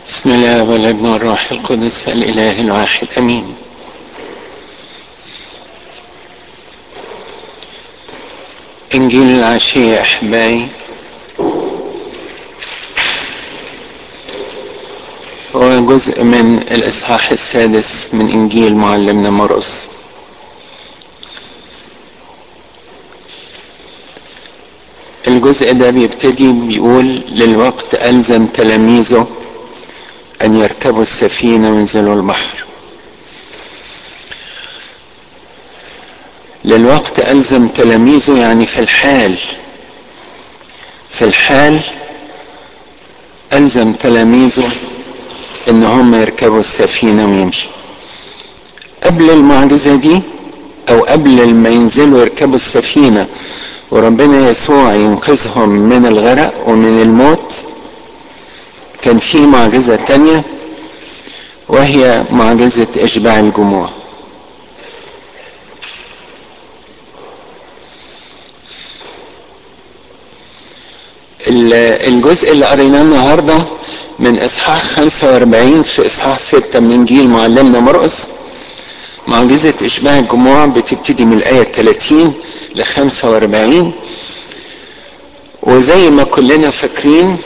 بسم الله والابن والروح القدس الاله الواحد امين انجيل العشيه احبائي هو جزء من الاصحاح السادس من انجيل معلمنا مرقس الجزء ده بيبتدي بيقول للوقت ألزم تلاميذه أن يركبوا السفينة وينزلوا البحر للوقت ألزم تلاميذه يعني في الحال في الحال ألزم تلاميذه إن هم يركبوا السفينة ويمشوا قبل المعجزة دي أو قبل ما ينزلوا يركبوا السفينة وربنا يسوع ينقذهم من الغرق ومن الموت كان في معجزة تانية وهي معجزة إشباع الجموع الجزء اللي قريناه النهارده من اصحاح 45 في اصحاح 6 من انجيل معلمنا مرقس معجزة إشباع الجموع بتبتدي من الآية 30 ل 45 وزي ما كلنا فاكرين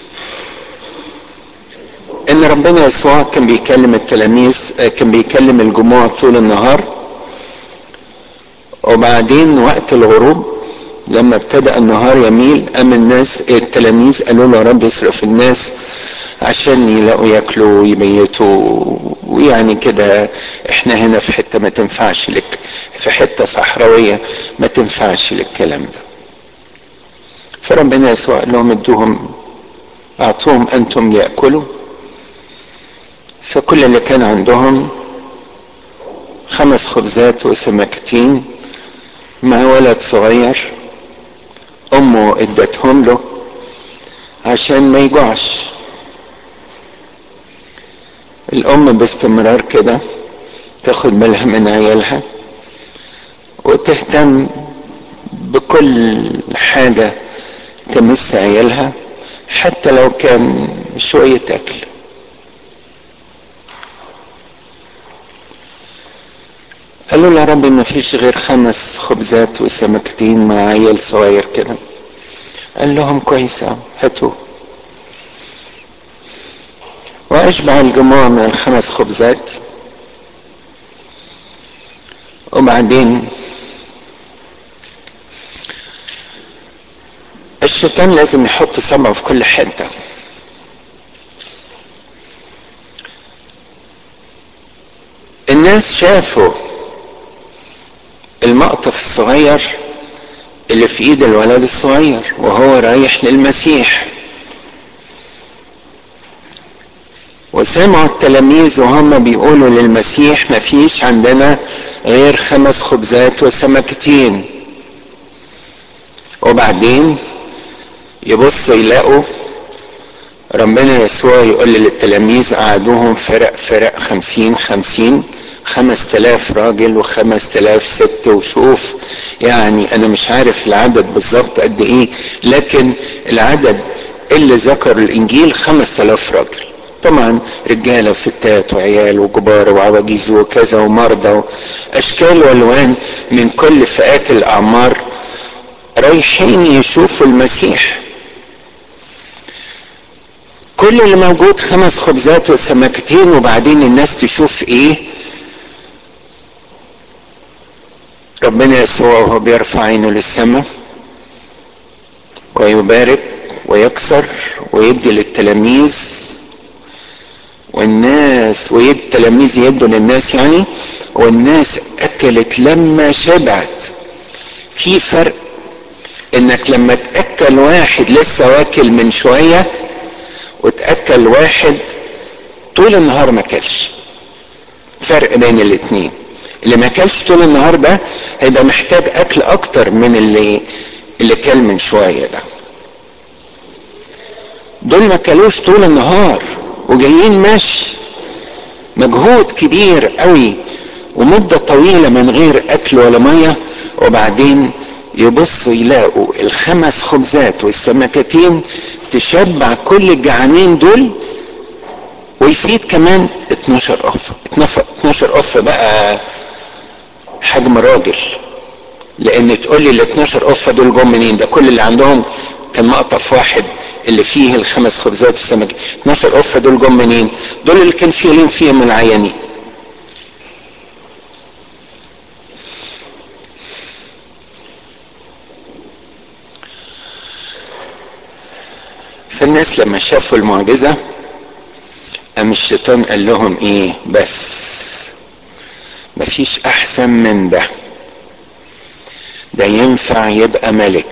إن ربنا يسوع كان بيكلم التلاميذ كان بيكلم الجموع طول النهار وبعدين وقت الغروب لما ابتدأ النهار يميل قام الناس التلاميذ قالوا له يا رب اصرف الناس عشان يلاقوا ياكلوا ويبيتوا ويعني كده احنا هنا في حته ما تنفعش لك في حته صحراويه ما تنفعش للكلام ده فربنا يسوع قال لهم ادوهم اعطوهم انتم لياكلوا فكل اللي كان عندهم خمس خبزات وسمكتين مع ولد صغير امه ادتهم له عشان ما يجوعش الام باستمرار كده تاخد بالها من عيالها وتهتم بكل حاجة تمس عيالها حتى لو كان شوية أكل قالوا له يا رب ما فيش غير خمس خبزات وسمكتين مع عيل صغير كده قال لهم كويس هاتوا واشبع الجموع من الخمس خبزات وبعدين الشيطان لازم يحط سمعه في كل حته الناس شافوا المقطف الصغير اللي في ايد الولد الصغير وهو رايح للمسيح وسمعوا التلاميذ وهم بيقولوا للمسيح ما فيش عندنا غير خمس خبزات وسمكتين وبعدين يبصوا يلاقوا ربنا يسوع يقول للتلاميذ قعدوهم فرق فرق خمسين خمسين خمس تلاف راجل وخمس تلاف ست وشوف يعني انا مش عارف العدد بالظبط قد ايه لكن العدد اللي ذكر الانجيل خمس تلاف راجل طبعا رجاله وستات وعيال وكبار وعواجيز وكذا ومرضى اشكال والوان من كل فئات الاعمار رايحين يشوفوا المسيح كل اللي موجود خمس خبزات وسمكتين وبعدين الناس تشوف ايه ربنا يسوع وهو بيرفع عينه للسماء ويبارك ويكسر ويدي للتلاميذ والناس ويد التلاميذ يدوا للناس يعني والناس اكلت لما شبعت في فرق انك لما تاكل واحد لسه واكل من شويه وتاكل واحد طول النهار ما اكلش فرق بين الاتنين اللي ما اكلش طول النهار ده هيبقى محتاج اكل اكتر من اللي اللي كل من شويه ده دول ما كلوش طول النهار وجايين مشي مجهود كبير قوي ومدة طويلة من غير أكل ولا مية وبعدين يبصوا يلاقوا الخمس خبزات والسمكتين تشبع كل الجعانين دول والفيت كمان 12 قفة 12 قفة بقى حجم راجل لان تقول لي ال 12 قفة دول جم منين ده كل اللي عندهم كان مقطف واحد اللي فيه الخمس خبزات السمك 12 قفة دول جم منين دول اللي كانوا شايلين فيهم العيانين فالناس لما شافوا المعجزة قام الشيطان قال لهم ايه بس مفيش احسن من ده ده ينفع يبقى ملك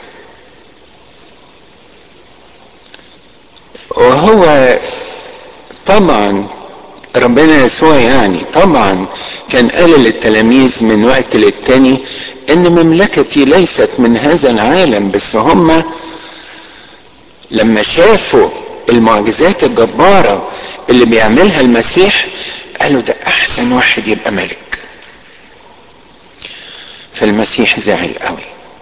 وهو طبعا ربنا يسوع يعني طبعا كان قال للتلاميذ من وقت للتاني ان مملكتي ليست من هذا العالم بس هم لما شافوا المعجزات الجبارة اللي بيعملها المسيح قالوا ده احسن واحد يبقى ملك فالمسيح زعل قوي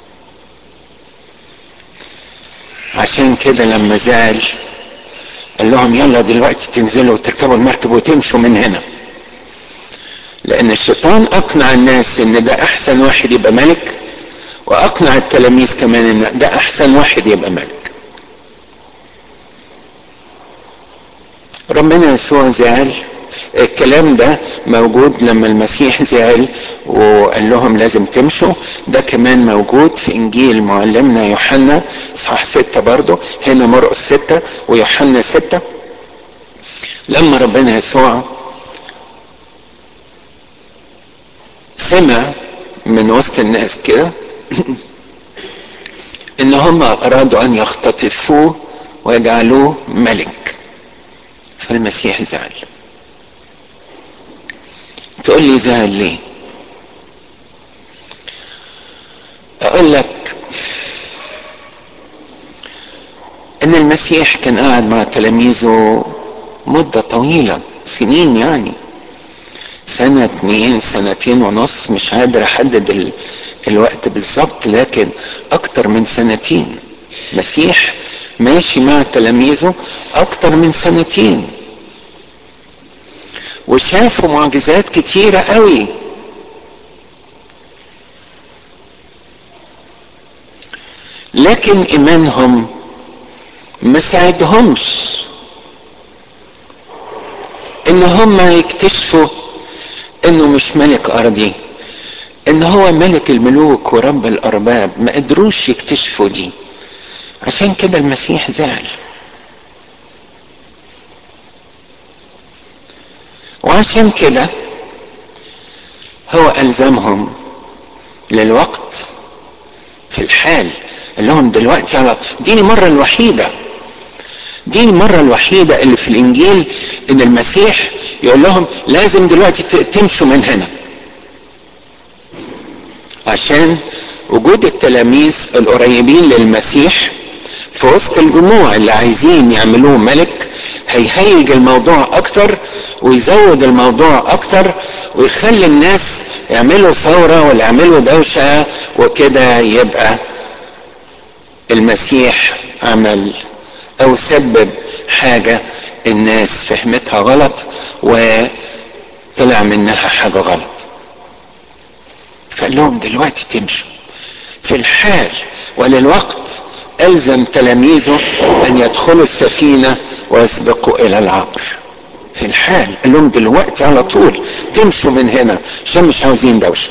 عشان كده لما زعل قال لهم يلا دلوقتي تنزلوا وتركبوا المركب وتمشوا من هنا لان الشيطان اقنع الناس ان ده احسن واحد يبقى ملك واقنع التلاميذ كمان ان ده احسن واحد يبقى ملك ربنا يسوع زعل الكلام ده موجود لما المسيح زعل وقال لهم لازم تمشوا ده كمان موجود في انجيل معلمنا يوحنا اصحاح ستة برضه هنا مرقس ستة ويوحنا ستة لما ربنا يسوع سمع من وسط الناس كده ان هم ارادوا ان يختطفوه ويجعلوه ملك فالمسيح زعل تقول لي زعل ليه اقول لك ان المسيح كان قاعد مع تلاميذه مدة طويلة سنين يعني سنة اتنين سنتين ونص مش قادر احدد ال... الوقت بالظبط لكن اكتر من سنتين مسيح ماشي مع تلاميذه اكتر من سنتين وشافوا معجزات كتيرة قوي لكن ايمانهم ما ساعدهمش ان هم يكتشفوا انه مش ملك ارضي ان هو ملك الملوك ورب الارباب ما قدروش يكتشفوا دي عشان كده المسيح زعل وعشان كده هو الزمهم للوقت في الحال قال لهم دلوقتي على دي المره الوحيده دي المره الوحيده اللي في الانجيل ان المسيح يقول لهم لازم دلوقتي تمشوا من هنا عشان وجود التلاميذ القريبين للمسيح في وسط الجموع اللي عايزين يعملوه ملك هيهيج الموضوع اكتر ويزود الموضوع اكتر ويخلي الناس يعملوا ثورة ولا يعملوا دوشة وكده يبقى المسيح عمل او سبب حاجة الناس فهمتها غلط وطلع منها حاجة غلط فقال لهم دلوقتي تمشوا في الحال وللوقت الزم تلاميذه ان يدخلوا السفينه ويسبقوا الى العبر في الحال قال لهم دلوقتي على طول تمشوا من هنا عشان مش عاوزين دوشه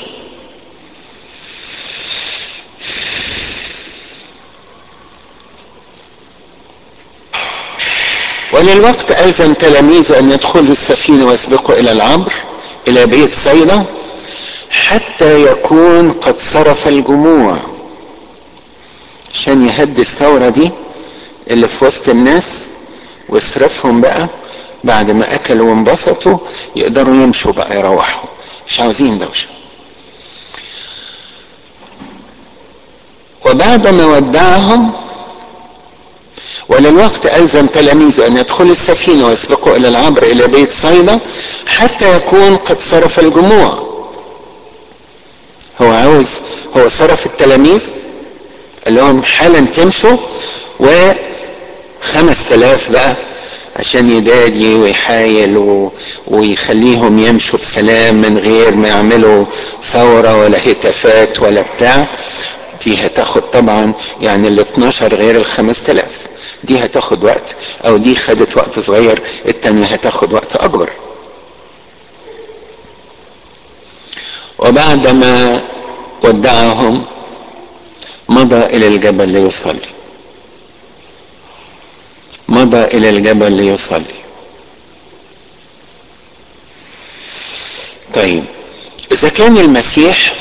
وللوقت الزم تلاميذه ان يدخلوا السفينه ويسبقوا الى العبر الى بيت صيدا حتى يكون قد صرف الجموع عشان يهدي الثورة دي اللي في وسط الناس ويصرفهم بقى بعد ما أكلوا وانبسطوا يقدروا يمشوا بقى يروحوا مش عاوزين دوشة وبعد ما ودعهم وللوقت ألزم تلاميذه أن يدخلوا السفينة ويسبقوا إلى العبر إلى بيت صيدا حتى يكون قد صرف الجموع هو عاوز هو صرف التلاميذ قال لهم حالا تمشوا و خمس تلاف بقى عشان يدادي ويحايل و... ويخليهم يمشوا بسلام من غير ما يعملوا ثورة ولا هتافات ولا بتاع دي هتاخد طبعا يعني ال 12 غير ال 5000 دي هتاخد وقت او دي خدت وقت صغير التانية هتاخد وقت اكبر وبعدما ودعهم مضى الى الجبل ليصلي مضى الى الجبل ليصلي طيب اذا كان المسيح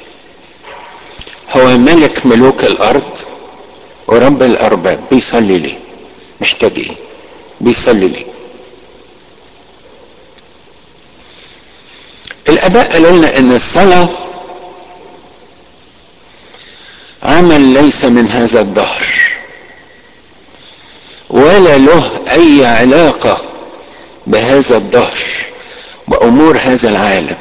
هو ملك ملوك الارض ورب الارباب بيصلي ليه محتاج ايه بيصلي ليه الاباء قالوا لنا ان الصلاه عمل ليس من هذا الدهر ولا له اي علاقه بهذا الدهر وامور هذا العالم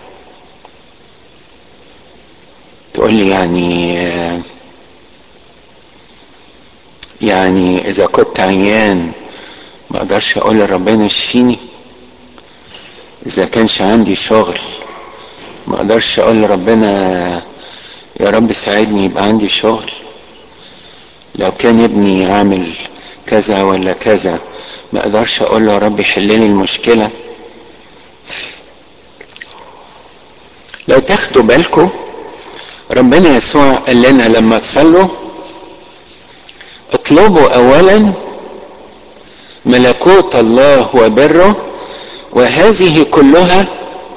تقول لي يعني يعني اذا كنت عيان ما اقدرش اقول لربنا اشفيني اذا كانش عندي شغل ما اقدرش اقول لربنا يا رب ساعدني يبقى عندي شغل لو كان ابني عامل كذا ولا كذا ما اقدرش اقول له يا رب حل لي المشكله لو تاخدوا بالكم ربنا يسوع قال لنا لما تصلوا اطلبوا اولا ملكوت الله وبره وهذه كلها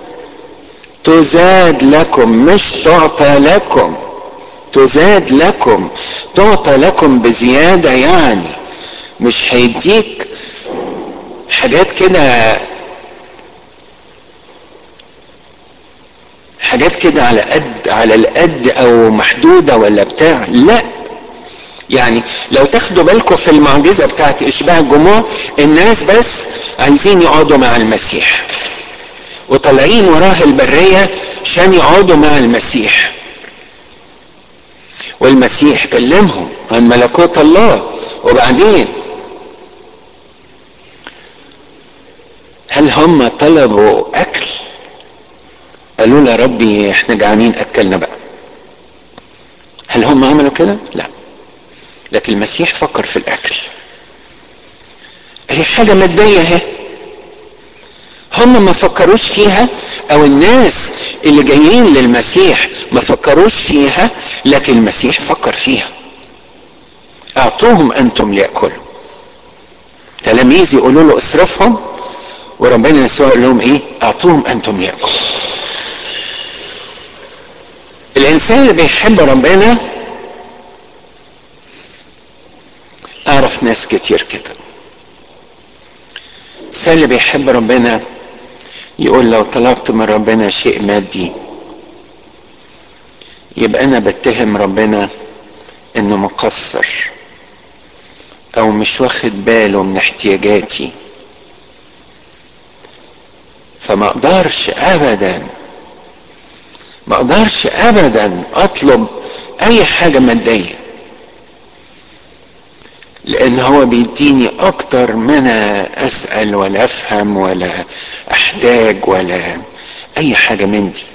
تزاد لكم مش تعطى لكم تزاد لكم تعطى لكم بزيادة يعني مش هيديك حاجات كده حاجات كده على قد على القد او محدودة ولا بتاع لا يعني لو تاخدوا بالكم في المعجزة بتاعت اشباع الجموع الناس بس عايزين يقعدوا مع المسيح وطالعين وراه البرية عشان يقعدوا مع المسيح والمسيح كلمهم عن ملكوت الله وبعدين هل هم طلبوا اكل قالوا له يا ربي احنا جعانين اكلنا بقى هل هم عملوا كده لا لكن المسيح فكر في الاكل هي حاجه ماديه اهي هم ما فكروش فيها او الناس اللي جايين للمسيح ما فكروش فيها لكن المسيح فكر فيها اعطوهم انتم ليأكلوا تلاميذ يقولوا له اصرفهم وربنا يسوع يقول لهم ايه اعطوهم انتم ليأكلوا الانسان اللي بيحب ربنا اعرف ناس كتير كده الانسان اللي بيحب ربنا يقول لو طلبت من ربنا شيء مادي يبقى انا بتهم ربنا انه مقصر او مش واخد باله من احتياجاتي فما اقدرش ابدا ما اقدرش ابدا اطلب اي حاجة مادية لان هو بيديني اكتر من اسأل ولا افهم ولا احتاج ولا اي حاجة من دي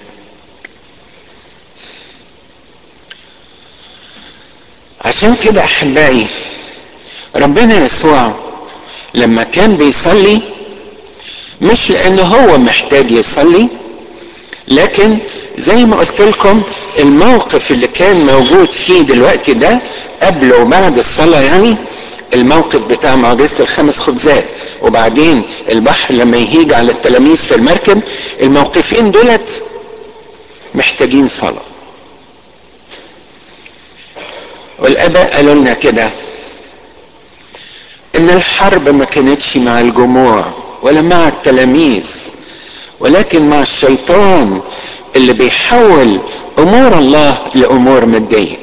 عشان كده احبائي ربنا يسوع لما كان بيصلي مش لان هو محتاج يصلي لكن زي ما قلت لكم الموقف اللي كان موجود فيه دلوقتي ده قبل وبعد الصلاة يعني الموقف بتاع معجزة الخمس خبزات وبعدين البحر لما يهيج على التلاميذ في المركب الموقفين دولت محتاجين صلاة والآباء قالوا لنا كده إن الحرب ما كانتش مع الجموع ولا مع التلاميذ ولكن مع الشيطان اللي بيحول امور الله لامور ماديه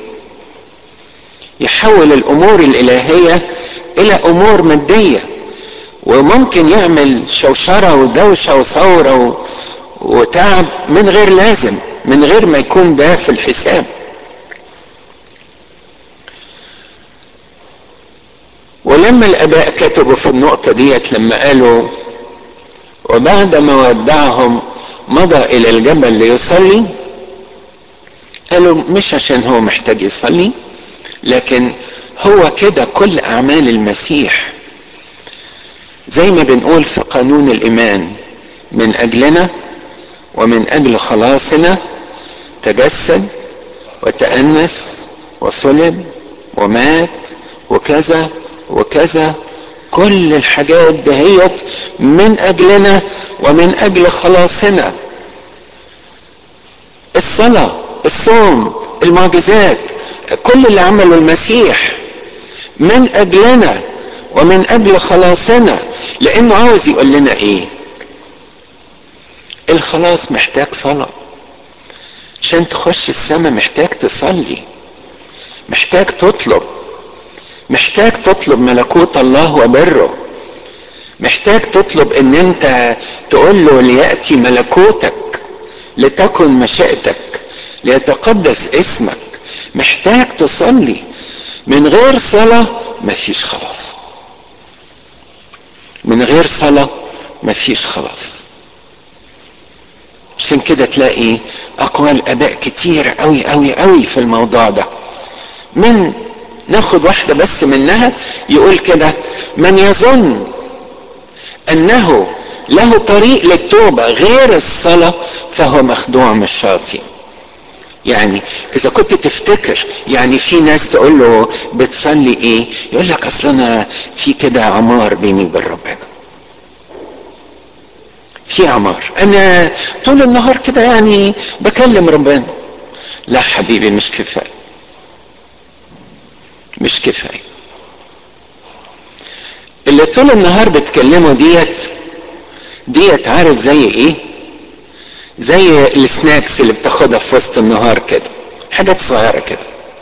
يحول الامور الالهيه الى امور ماديه وممكن يعمل شوشره ودوشه وثوره وتعب من غير لازم من غير ما يكون ده في الحساب ولما الاباء كتبوا في النقطة ديت لما قالوا وبعد ما ودعهم مضى الى الجبل ليصلي قالوا مش عشان هو محتاج يصلي لكن هو كده كل اعمال المسيح زي ما بنقول في قانون الايمان من اجلنا ومن اجل خلاصنا تجسد وتأنس وصلب ومات وكذا وكذا كل الحاجات دهيت من اجلنا ومن اجل خلاصنا الصلاة الصوم المعجزات كل اللي عمله المسيح من اجلنا ومن اجل خلاصنا لانه عاوز يقول لنا ايه الخلاص محتاج صلاة عشان تخش السماء محتاج تصلي محتاج تطلب محتاج تطلب ملكوت الله وبره محتاج تطلب ان انت تقول له لياتي ملكوتك لتكن مشيئتك ليتقدس اسمك محتاج تصلي من غير صلاه مفيش خلاص من غير صلاه مفيش خلاص عشان كده تلاقي اقوال اباء كتير قوي قوي قوي في الموضوع ده من ناخد واحدة بس منها يقول كده من يظن انه له طريق للتوبة غير الصلاة فهو مخدوع من الشياطين يعني اذا كنت تفتكر يعني في ناس تقول له بتصلي ايه يقول لك اصل انا في كده عمار بيني وبين ربنا في عمار انا طول النهار كده يعني بكلم ربنا لا حبيبي مش كفايه مش كفايه اللي طول النهار بتكلمه ديت ديت عارف زي ايه زي السناكس اللي بتاخدها في وسط النهار كده حاجات صغيره كده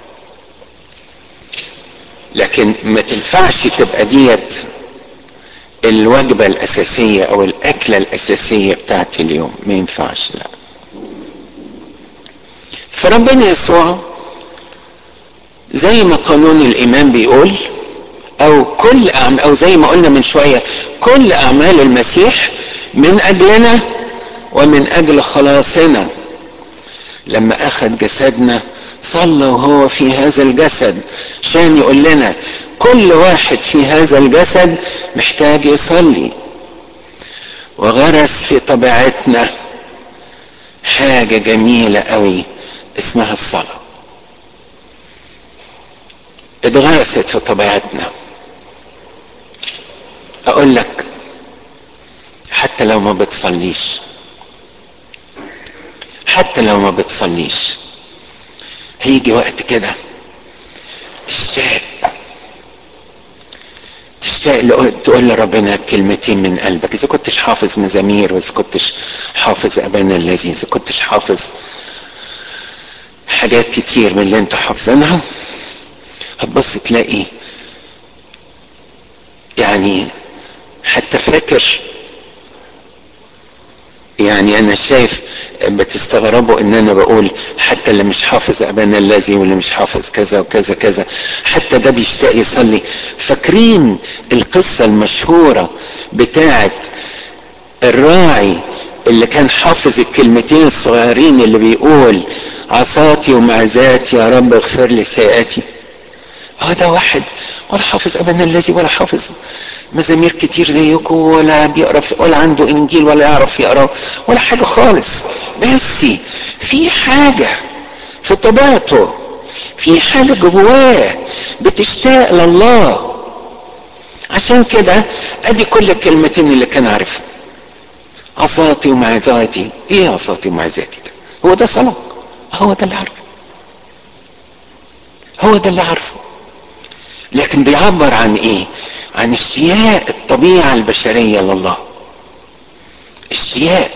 لكن ما تنفعش تبقى ديت الوجبه الاساسيه او الاكله الاساسيه بتاعت اليوم ما ينفعش لا فربنا يسوع زي ما قانون الايمان بيقول او كل أعمال او زي ما قلنا من شويه كل اعمال المسيح من اجلنا ومن اجل خلاصنا لما اخذ جسدنا صلى وهو في هذا الجسد عشان يقول لنا كل واحد في هذا الجسد محتاج يصلي وغرس في طبيعتنا حاجه جميله قوي اسمها الصلاه اتغرست في طبيعتنا اقول لك حتى لو ما بتصليش حتى لو ما بتصليش هيجي وقت كده تشتاق تشتاق تقول لربنا كلمتين من قلبك اذا كنتش حافظ مزامير واذا كنتش حافظ ابانا الذي اذا كنتش حافظ حاجات كتير من اللي انتوا حافظينها هتبص تلاقي يعني حتى فاكر يعني انا شايف بتستغربوا ان انا بقول حتى اللي مش حافظ ابانا الذي واللي مش حافظ كذا وكذا كذا حتى ده بيشتاق يصلي فاكرين القصة المشهورة بتاعت الراعي اللي كان حافظ الكلمتين الصغيرين اللي بيقول عصاتي ومعزاتي يا رب اغفر لي سيئاتي اه ده واحد ولا حافظ ابانا الذي ولا حافظ مزامير كتير زيكم ولا بيقرا ولا عنده انجيل ولا يعرف يقرا ولا حاجه خالص بس في حاجه في طبيعته في حاجه جواه بتشتاق لله عشان كده ادي كل الكلمتين اللي كان عارفها عصاتي ومعزاتي ايه عصاتي ومعزاتي ده هو ده صلاه هو ده اللي عارفه هو ده اللي عارفه لكن بيعبر عن ايه عن اشتياق الطبيعة البشرية لله اشتياق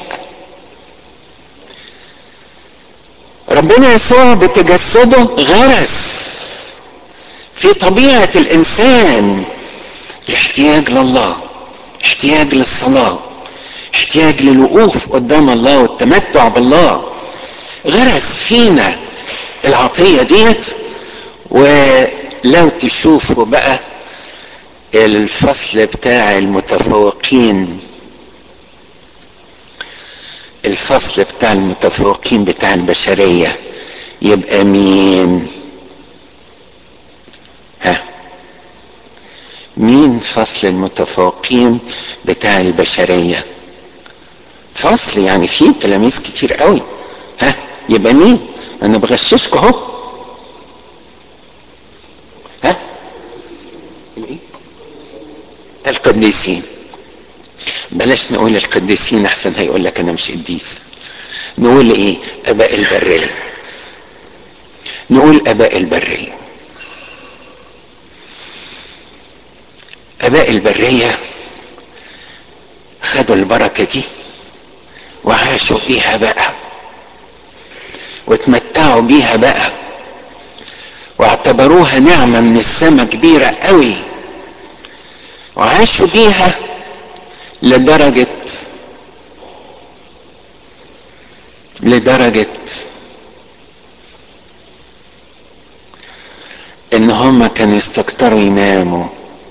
ربنا يسوع بتجسده غرس في طبيعة الإنسان الاحتياج لله احتياج للصلاة احتياج للوقوف قدام الله والتمتع بالله غرس فينا العطية ديت ولو تشوفوا بقى الفصل بتاع المتفوقين الفصل بتاع المتفوقين بتاع البشرية يبقى مين ها مين فصل المتفوقين بتاع البشرية فصل يعني فيه تلاميذ كتير قوي ها يبقى مين انا بغششكم اهو ها القديسين بلاش نقول القديسين احسن هيقول لك انا مش قديس نقول ايه اباء البريه نقول اباء البريه اباء البريه خدوا البركه دي وعاشوا بيها بقى واتمتعوا بيها بقى واعتبروها نعمه من السماء كبيره قوي وعاشوا بيها لدرجه لدرجه ان هم كانوا يستكتروا يناموا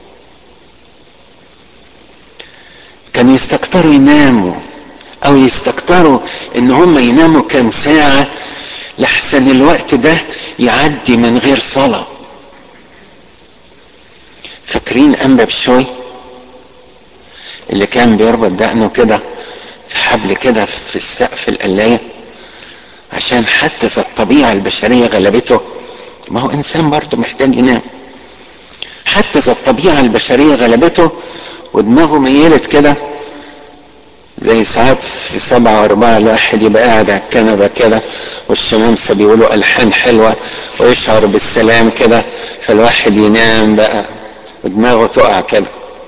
كانوا يستكتروا يناموا او يستكتروا ان هم يناموا كام ساعة لحسن الوقت ده يعدي من غير صلاة فاكرين انبا بشوي اللي كان بيربط دقنه كده في حبل كده في السقف القلاية عشان حتى اذا الطبيعة البشرية غلبته ما هو انسان برضه محتاج ينام حتى اذا الطبيعة البشرية غلبته ودماغه ميلت كده زي ساعات في سبعة واربعة الواحد يبقى قاعد على الكنبة كده والشمامسة بيقولوا ألحان حلوة ويشعر بالسلام كده فالواحد ينام بقى ودماغه تقع كده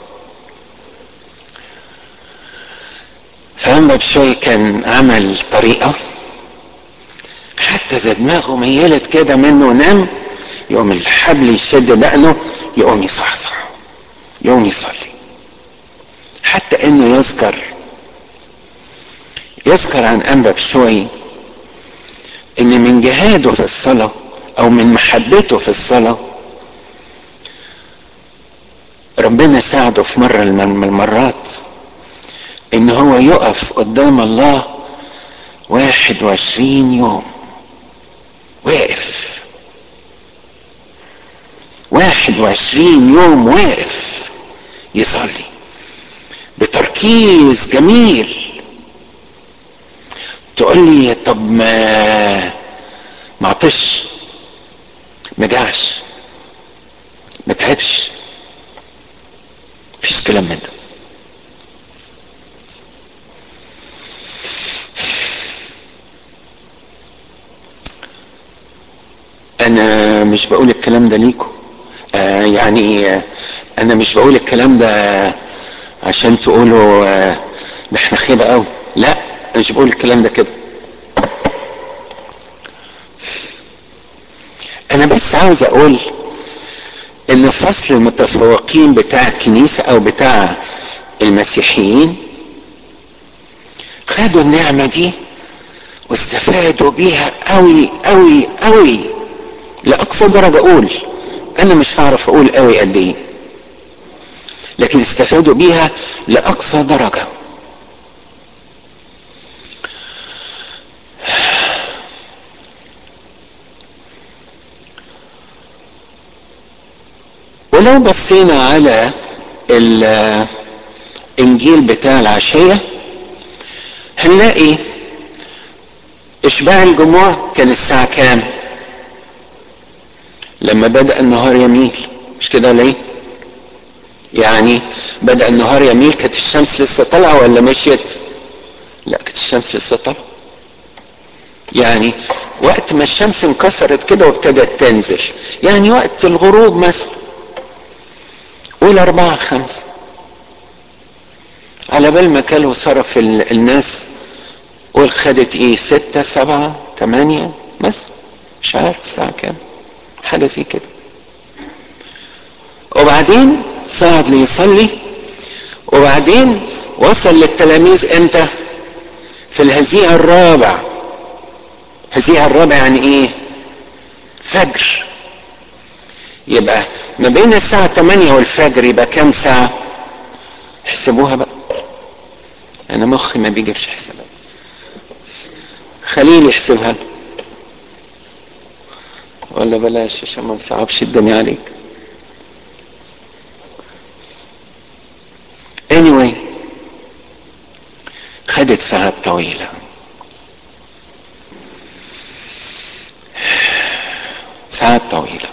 فأما بشوي كان عمل طريقة حتى إذا دماغه ميلت كده منه ونام يقوم الحبل يشد دقنه يقوم يصحصح يقوم يصلي حتى انه يذكر يذكر عن انبا بشوي ان من جهاده في الصلاة او من محبته في الصلاة ربنا ساعده في مرة من المرات ان هو يقف قدام الله واحد وعشرين يوم واقف واحد وعشرين يوم واقف يصلي بتركيز جميل تقول لي طب ما ما عطش ما جاعش ما تعبش مفيش كلام من ده انا مش بقول الكلام ده ليكم آه يعني آه انا مش بقول الكلام ده عشان تقولوا آه ده احنا خيبه قوي لا انا مش بقول الكلام ده كده انا بس عاوز اقول ان فصل المتفوقين بتاع الكنيسه او بتاع المسيحيين خدوا النعمه دي واستفادوا بيها قوي قوي قوي لاقصى درجه اقول انا مش هعرف اقول قوي قد ايه لكن استفادوا بيها لاقصى درجه ولو بصينا على الانجيل بتاع العشيه هنلاقي اشباع الجموع كان الساعه كام لما بدا النهار يميل مش كده ولا ايه يعني بدا النهار يميل كانت الشمس لسه طالعه ولا مشيت لا كانت الشمس لسه طالعه يعني وقت ما الشمس انكسرت كده وابتدت تنزل يعني وقت الغروب مثلا قول أربعة خمسة على بال ما كانوا صرف الناس قول خدت ايه ستة سبعة تمانية مثلا مش عارف الساعة كام حاجة زي كده وبعدين صعد ليصلي وبعدين وصل للتلاميذ امتى في الهزيع الرابع هزيع الرابع يعني ايه فجر يبقى ما بين الساعة 8 والفجر يبقى كام ساعة احسبوها بقى انا مخي ما بيجيبش حسابات خليل يحسبها لي. ولا بلاش عشان ما نصعبش الدنيا عليك anyway خدت ساعات طويلة ساعات طويلة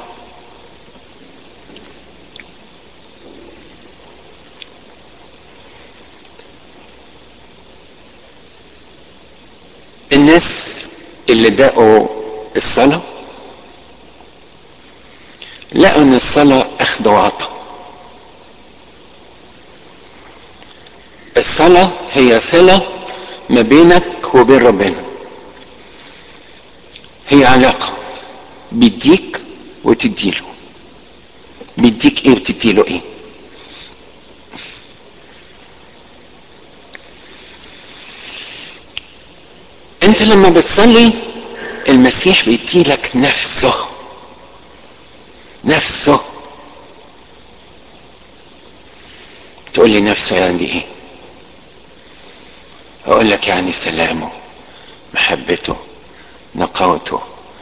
الناس اللي دقوا الصلاة لقوا ان الصلاة اخذ وعطا الصلاة هي صلة ما بينك وبين ربنا هي علاقة بيديك وتديله بيديك ايه وتديله ايه انت لما بتصلي المسيح بيديلك نفسه نفسه تقول لي نفسه يعني ايه اقول لك يعني سلامه محبته نقاوته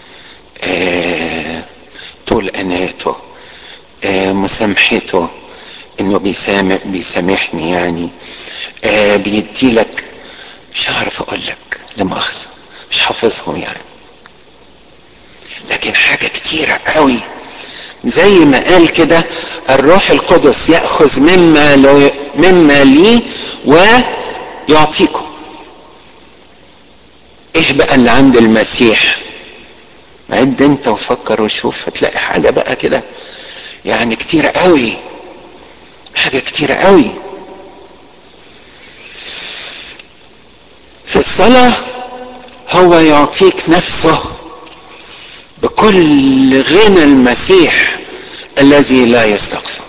آه، طول اناته آه، مسامحته انه بيسامح بيسامحني يعني آه، بيديلك مش هعرف اقول لك لما اخذ مش حافظهم يعني لكن حاجه كتيره قوي زي ما قال كده الروح القدس ياخذ مما لو مما لي ويعطيكم ايه بقى اللي عند المسيح عد انت وفكر وشوف هتلاقي حاجه بقى كده يعني كتيره قوي حاجه كتيره قوي في الصلاه هو يعطيك نفسه بكل غنى المسيح الذي لا يستقصى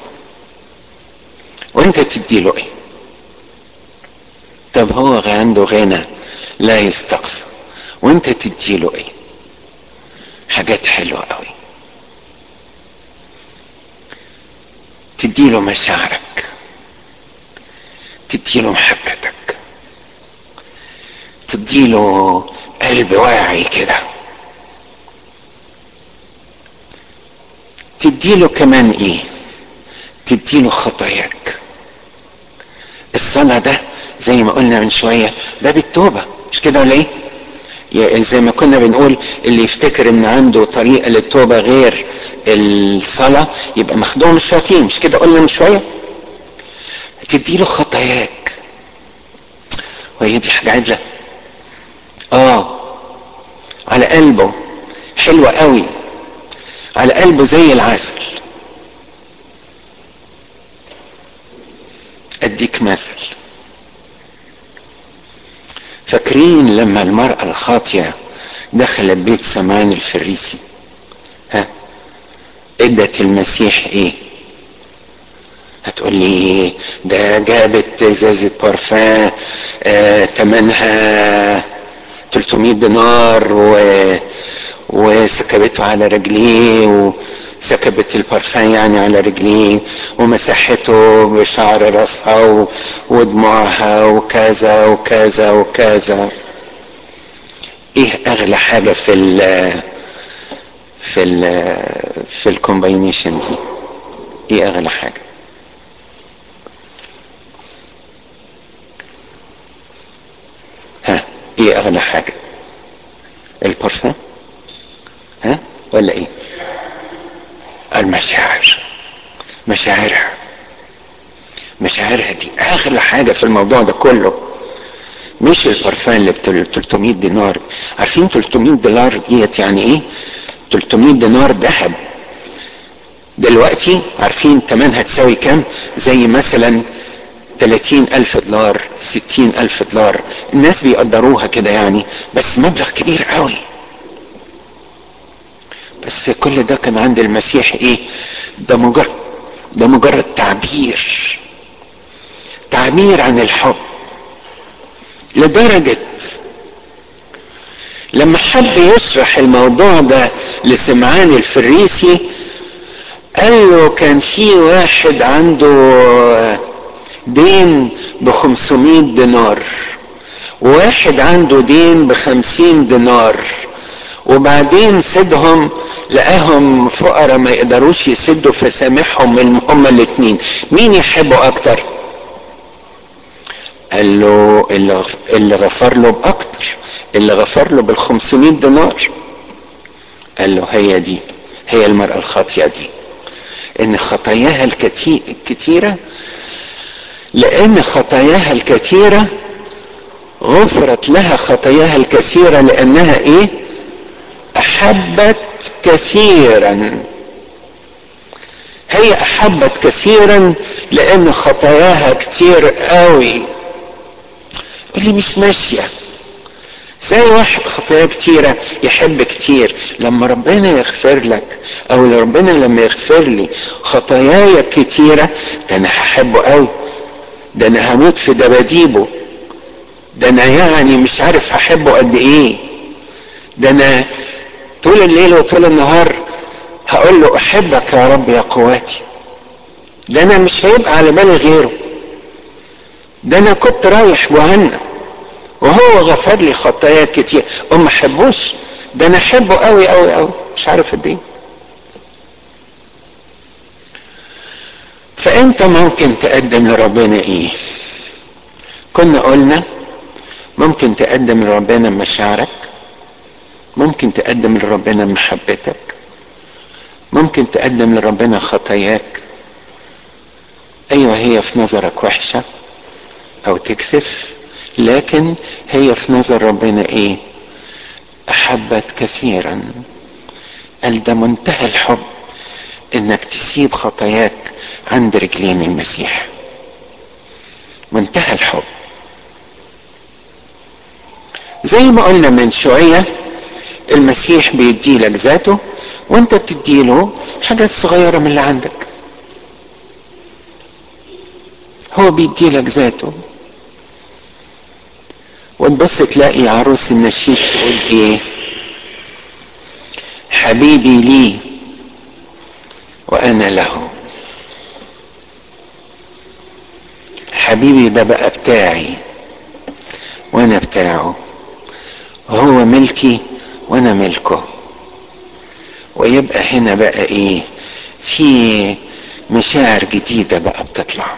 وانت تديله ايه طب هو عنده غنى لا يستقصى وانت تديله ايه حاجات حلوة قوي تديله مشاعرك تديله محبتك تديله قلب واعي كده تديله كمان ايه تديله خطاياك الصلاة ده زي ما قلنا من شوية باب التوبة مش كده ولا ايه يعني زي ما كنا بنقول اللي يفتكر ان عنده طريقة للتوبة غير الصلاة يبقى مخدوم الشياطين مش كده قلنا من شوية تديله خطاياك وهي دي حاجة عدلة اه على قلبه حلوة قوي على قلبه زي العسل اديك مثل فاكرين لما المرأة الخاطية دخلت بيت سمان الفريسي ها ادت المسيح ايه هتقول لي ده جابت ازازة بارفان آه تمنها 300 دينار و وسكبته على رجليه وسكبت البارفان يعني على رجليه ومسحته بشعر راسها ودموعها وكذا وكذا وكذا ايه اغلى حاجة في ال في ال في الكومباينيشن دي ايه اغلى حاجة ها ايه اغلى حاجة البارفان ها ولا ايه المشاعر مشاعرها مشاعرها دي اغلى حاجة في الموضوع ده كله مش البرفان اللي ب 300 دينار عارفين 300 دولار ديت يعني ايه 300 دينار ذهب دلوقتي عارفين تمنها تساوي كام زي مثلا 30 ألف دولار 60 ألف دولار الناس بيقدروها كده يعني بس مبلغ كبير قوي بس كل ده كان عند المسيح ايه ده مجرد ده مجرد تعبير تعبير عن الحب لدرجة لما حب يشرح الموضوع ده لسمعان الفريسي قال له كان في واحد عنده دين بخمسمائة دينار وواحد عنده دين بخمسين دينار وبعدين سدهم لقاهم فقراء ما يقدروش يسدوا فسامحهم هما الاثنين مين يحبه اكتر قال له اللي, اللي غفر له باكتر اللي غفر له بالخمسمائة دينار قال له هي دي هي المرأة الخاطئة دي ان خطاياها الكتيرة لان خطاياها الكثيرة غفرت لها خطاياها الكثيرة لانها ايه احبت كثيرا هي احبت كثيرا لان خطاياها كتير قوي اللي مش ماشيه زي واحد خطايا كتيرة يحب كتير لما ربنا يغفر لك او ربنا لما يغفر لي خطاياي كتيرة ده انا هحبه قوي ده انا هموت في دباديبه ده انا يعني مش عارف هحبه قد ايه ده انا طول الليل وطول النهار هقول له احبك يا رب يا قواتي ده انا مش هيبقى على بالي غيره ده انا كنت رايح جهنم وهو غفر لي خطايا كتير وما احبوش ده انا احبه قوي قوي قوي مش عارف قد ايه فانت ممكن تقدم لربنا ايه كنا قلنا ممكن تقدم لربنا مشاعرك ممكن تقدم لربنا محبتك ممكن تقدم لربنا خطاياك ايوه هي في نظرك وحشه او تكسف لكن هي في نظر ربنا ايه احبت كثيرا قال ده منتهى الحب انك تسيب خطاياك عند رجلين المسيح منتهى الحب زي ما قلنا من شويه المسيح بيديلك ذاته وانت بتديله حاجات صغيره من اللي عندك هو بيديلك ذاته وتبص تلاقي عروس النشيد تقول ايه حبيبي لي وانا له حبيبي ده بقى بتاعي وانا بتاعه وهو ملكي وانا ملكه ويبقى هنا بقى ايه في مشاعر جديده بقى بتطلع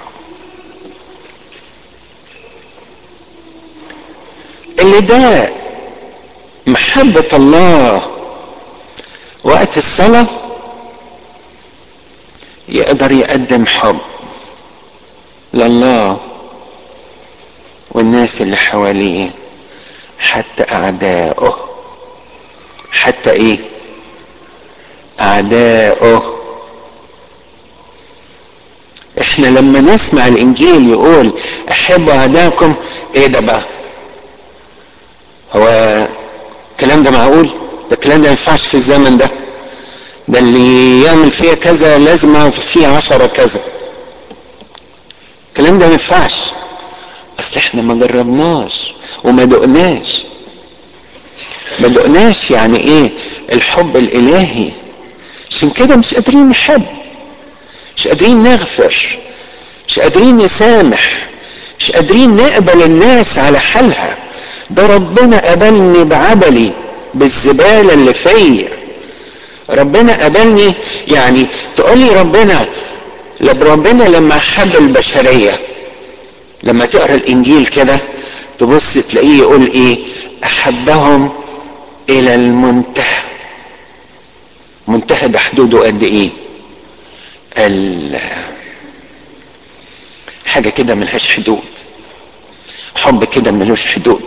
اللي ده محبة الله وقت الصلاة يقدر يقدم حب لله والناس اللي حواليه حتى أعدائه حتى إيه أعدائه احنا لما نسمع الانجيل يقول احبوا اعدائكم ايه ده بقى هو الكلام ده معقول ده الكلام ده ما ينفعش في الزمن ده ده اللي يعمل فيها كذا لازم فيه عشرة كذا الكلام ده ما ينفعش اصل احنا ما جربناش وما دقناش ما دقناش يعني ايه الحب الالهي عشان كده مش قادرين نحب مش قادرين نغفر مش قادرين نسامح مش قادرين نقبل الناس على حالها ده ربنا قبلني بعبلي بالزبالة اللي فيا ربنا قبلني يعني تقول لي ربنا ربنا لما حب البشرية لما تقرا الانجيل كده تبص تلاقيه يقول ايه احبهم الى المنتهى منتهى ده حدوده قد ايه ال حاجه كده ملهاش حدود حب كده ملوش حدود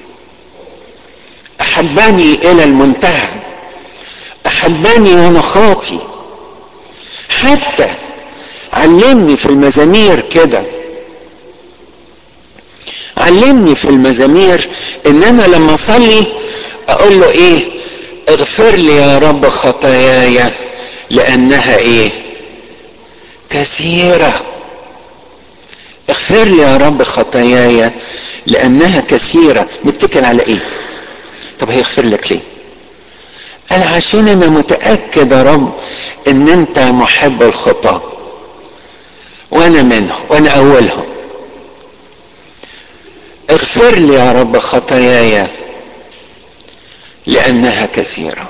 احبني الى المنتهى احبني وانا خاطي حتى علمني في المزامير كده علمني في المزامير ان انا لما اصلي اقول له ايه اغفر لي يا رب خطاياي لانها ايه كثيره اغفر لي يا رب خطاياي لانها كثيره متكل على ايه طب هيغفر لك ليه قال عشان انا متاكد يا رب ان انت محب الخطاه وانا منهم وانا اولهم اغفر لي يا رب خطاياي لانها كثيره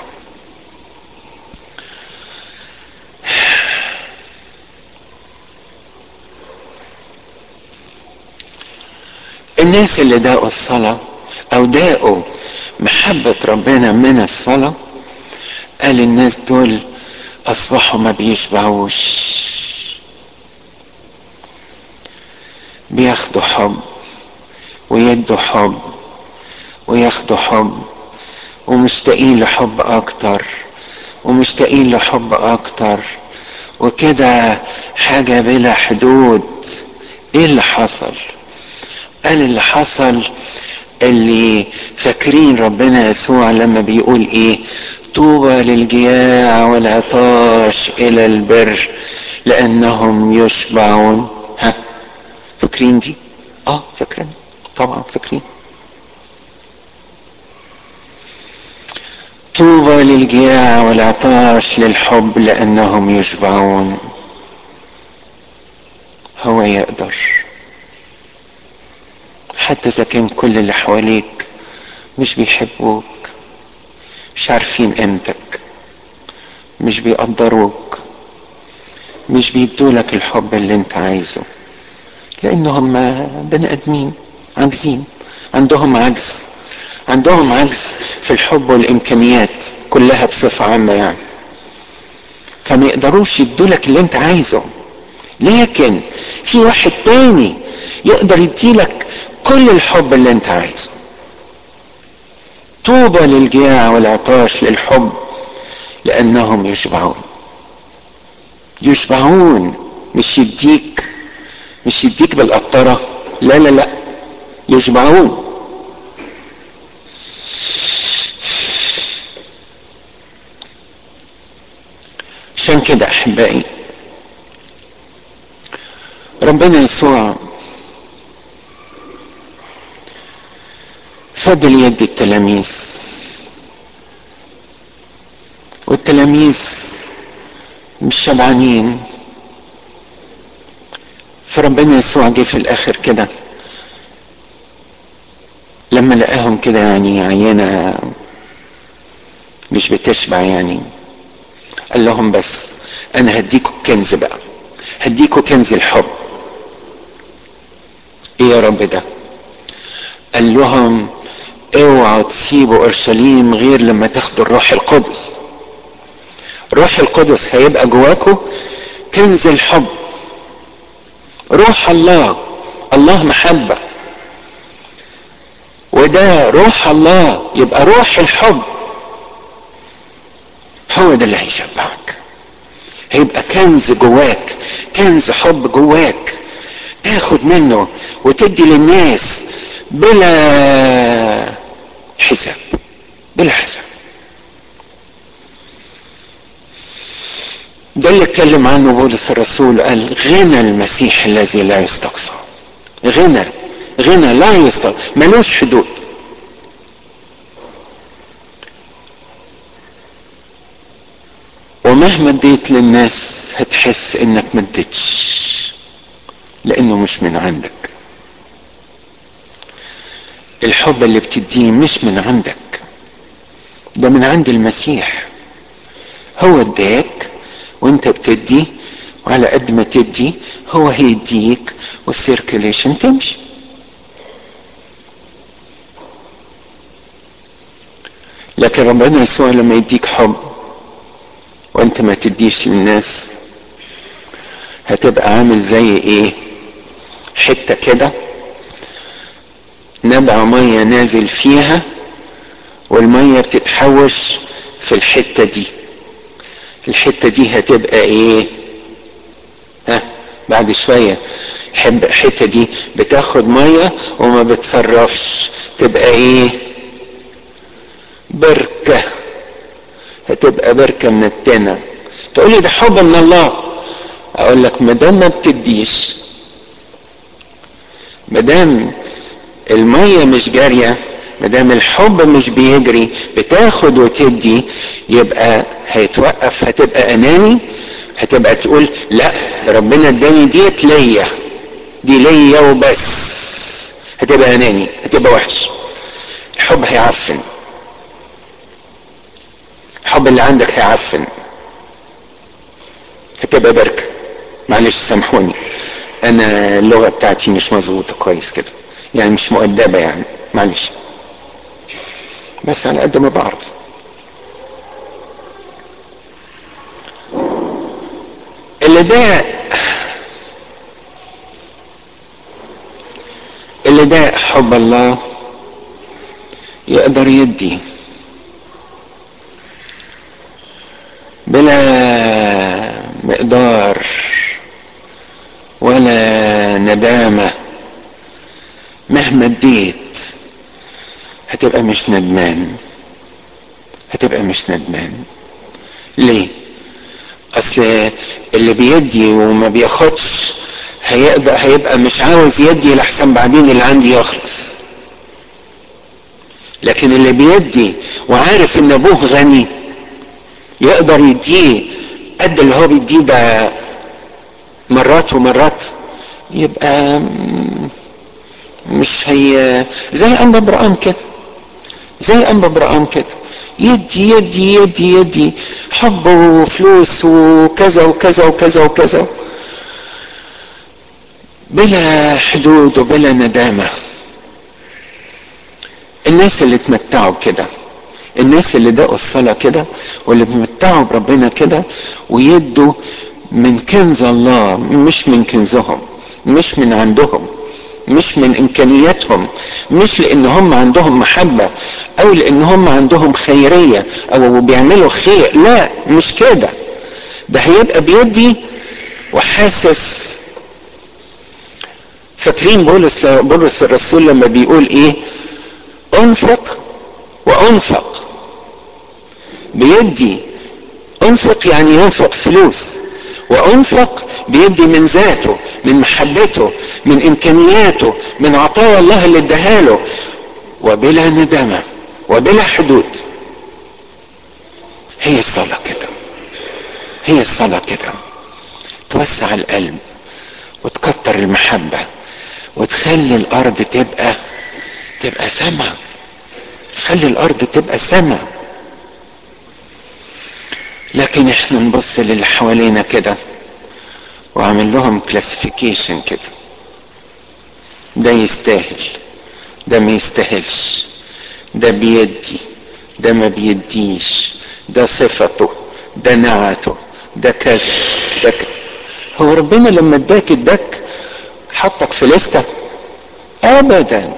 الناس اللي داقوا الصلاة أو داقوا محبة ربنا من الصلاة قال الناس دول أصبحوا ما بيشبعوش بياخدوا حب ويدوا حب وياخدوا حب ومشتاقين لحب أكتر ومشتاقين لحب أكتر وكده حاجة بلا حدود إيه اللي حصل؟ قال اللي حصل اللي فاكرين ربنا يسوع لما بيقول ايه طوبى للجياع والعطاش الى البر لانهم يشبعون ها فاكرين دي اه فاكرين طبعا فاكرين طوبى للجياع والعطاش للحب لانهم يشبعون هو يقدر حتى اذا كان كل اللي حواليك مش بيحبوك مش عارفين قيمتك مش بيقدروك مش بيدولك الحب اللي انت عايزه لانهم بني ادمين عاجزين عندهم عجز عندهم عجز في الحب والامكانيات كلها بصفه عامه يعني فما يقدروش يدولك اللي انت عايزه لكن في واحد تاني يقدر يديلك كل الحب اللي انت عايزه طوبى للجياع والعطاش للحب لانهم يشبعون يشبعون مش يديك مش يديك بالقطرة لا لا لا يشبعون عشان كده احبائي ربنا يسوع فضل يد التلاميذ والتلاميذ مش شبعانين فربنا يسوع جه في الاخر كده لما لقاهم كده يعني عينة مش بتشبع يعني قال لهم بس انا هديكوا كنز بقى هديكوا كنز الحب ايه يا رب ده قال لهم اوعوا تسيبوا اورشليم غير لما تاخدوا الروح القدس روح القدس هيبقى جواكم كنز الحب روح الله الله محبة وده روح الله يبقى روح الحب هو ده اللي هيشبعك هيبقى كنز جواك كنز حب جواك تاخد منه وتدي للناس بلا حساب بلا حساب ده اللي اتكلم عنه بولس الرسول قال غنى المسيح الذي لا يستقصى غنى غنى لا يستقصى ملوش حدود ومهما اديت للناس هتحس انك ما اديتش لانه مش من عندك الحب اللي بتديه مش من عندك ده من عند المسيح هو اداك وانت بتدي وعلى قد ما تدي هو هيديك والسيركيليشن تمشي لكن ربنا يسوع لما يديك حب وانت ما تديش للناس هتبقى عامل زي ايه حته كده نبع ميه نازل فيها والميه بتتحوش في الحته دي الحته دي هتبقى ايه ها بعد شويه حب الحته دي بتاخد ميه وما بتصرفش تبقى ايه بركه هتبقى بركه من التنة تقول لي ده حب من الله اقول لك ما دام ما بتديش ما دام الميه مش جاريه ما دام الحب مش بيجري بتاخد وتدي يبقى هيتوقف هتبقى اناني هتبقى تقول لا ده ربنا اداني ديت ليا دي ليا وبس هتبقى اناني هتبقى وحش الحب هيعفن الحب اللي عندك هيعفن هتبقى بركه معلش سامحوني انا اللغه بتاعتي مش مظبوطه كويس كده يعني مش مؤدبه يعني معلش بس على قد ما بعرف اللي ده اللي ده حب الله يقدر يدي بلا مقدار ولا ندامة مهما اديت هتبقى مش ندمان هتبقى مش ندمان ليه اصل اللي بيدي وما بياخدش هيقدر هيبقى مش عاوز يدي لحسن بعدين اللي عندي يخلص لكن اللي بيدي وعارف ان ابوه غني يقدر يديه قد اللي هو بيديه ده مرات ومرات يبقى مش هي زي انبا برقام كده زي انبا برقام كده يدي يدي يدي يدي حب وفلوس وكذا وكذا وكذا وكذا بلا حدود وبلا ندامة الناس اللي اتمتعوا كده الناس اللي دقوا الصلاة كده واللي اتمتعوا بربنا كده ويدوا من كنز الله مش من كنزهم مش من عندهم مش من امكانياتهم مش لان هم عندهم محبة او لان هم عندهم خيرية او بيعملوا خير لا مش كده ده هيبقى بيدي وحاسس فاكرين بولس بولس الرسول لما بيقول ايه انفق وانفق بيدي انفق يعني ينفق فلوس وانفق بيدي من ذاته من محبته من امكانياته من عطايا الله اللي اداها له وبلا ندامه وبلا حدود هي الصلاه كده هي الصلاه كده توسع القلب وتكتر المحبه وتخلي الارض تبقى تبقى سما تخلي الارض تبقى سما لكن احنا نبص للي حوالينا كده وعامل لهم كلاسيفيكيشن كده ده يستاهل ده ما يستاهلش ده بيدي ده ما بيديش ده صفته ده نعته ده كذا ده كذا هو ربنا لما اداك اداك حطك في لستة ابدا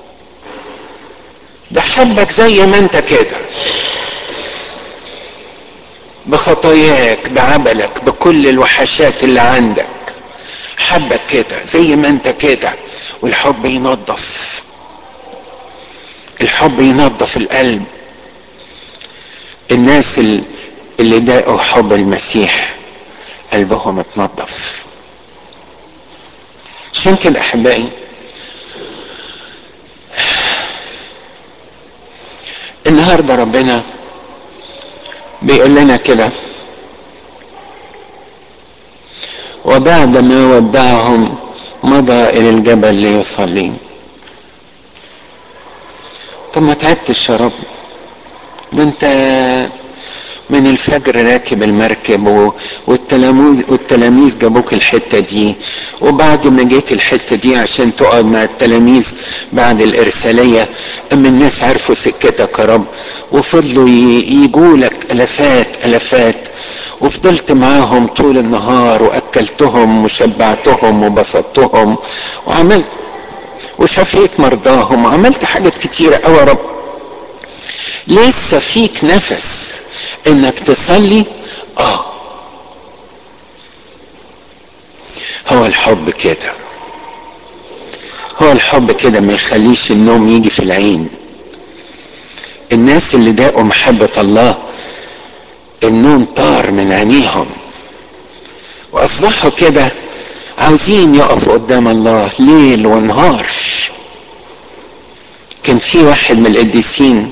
ده حبك زي ما انت كده بخطاياك بعملك بكل الوحشات اللي عندك حبك كده زي ما انت كده والحب ينظف الحب ينظف القلب الناس اللي داقوا حب المسيح قلبهم اتنظف عشان كده احبائي النهارده ربنا بيقول لنا كده وبعد ما ودعهم مضى الى الجبل ليصلي طب ما تعبتش يا رب ده انت من الفجر راكب المركب والتلاميذ والتلاميذ جابوك الحته دي وبعد ما جيت الحته دي عشان تقعد مع التلاميذ بعد الارساليه اما الناس عرفوا سكتك يا رب وفضلوا يجوا لك الافات الافات وفضلت معاهم طول النهار واكلتهم وشبعتهم وبسطتهم وعملت وشفيت مرضاهم وعملت حاجات كتيرة قوي يا رب لسه فيك نفس انك تصلي اه هو الحب كده هو الحب كده ما يخليش النوم يجي في العين الناس اللي داقوا محبة الله النوم طار من عينيهم واصبحوا كده عاوزين يقفوا قدام الله ليل ونهار كان في واحد من القديسين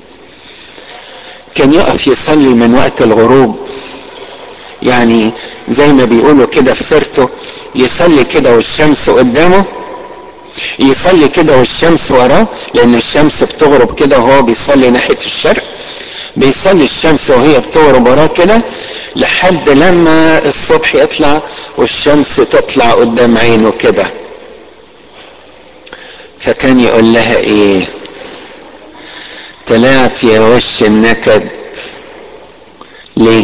كان يقف يصلي من وقت الغروب يعني زي ما بيقولوا كده في سيرته يصلي كده والشمس قدامه يصلي كده والشمس وراه لان الشمس بتغرب كده وهو بيصلي ناحيه الشرق بيصلي الشمس وهي بتغرب وراه كده لحد لما الصبح يطلع والشمس تطلع قدام عينه كده فكان يقول لها ايه طلعت يا وش النكد ليه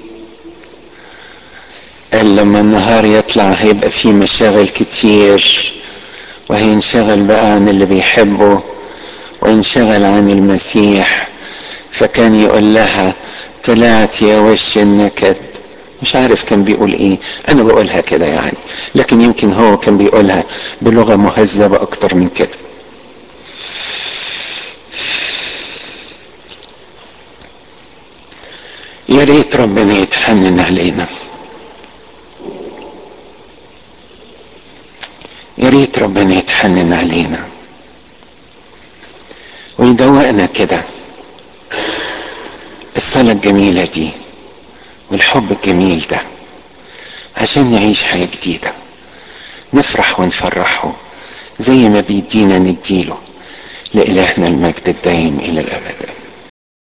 قال لما النهار يطلع هيبقى فيه مشاغل كتير وهينشغل بقى عن اللي بيحبه وينشغل عن المسيح فكان يقول لها طلعت يا وش النكد مش عارف كان بيقول ايه انا بقولها كده يعني لكن يمكن هو كان بيقولها بلغة مهذبة اكتر من كده يا ريت ربنا يتحنن علينا يا ريت ربنا يتحنن علينا ويدوقنا كده الصلاة الجميلة دي والحب الجميل ده عشان نعيش حياة جديدة نفرح ونفرحه زي ما بيدينا نديله لإلهنا المجد الدائم إلى الأبد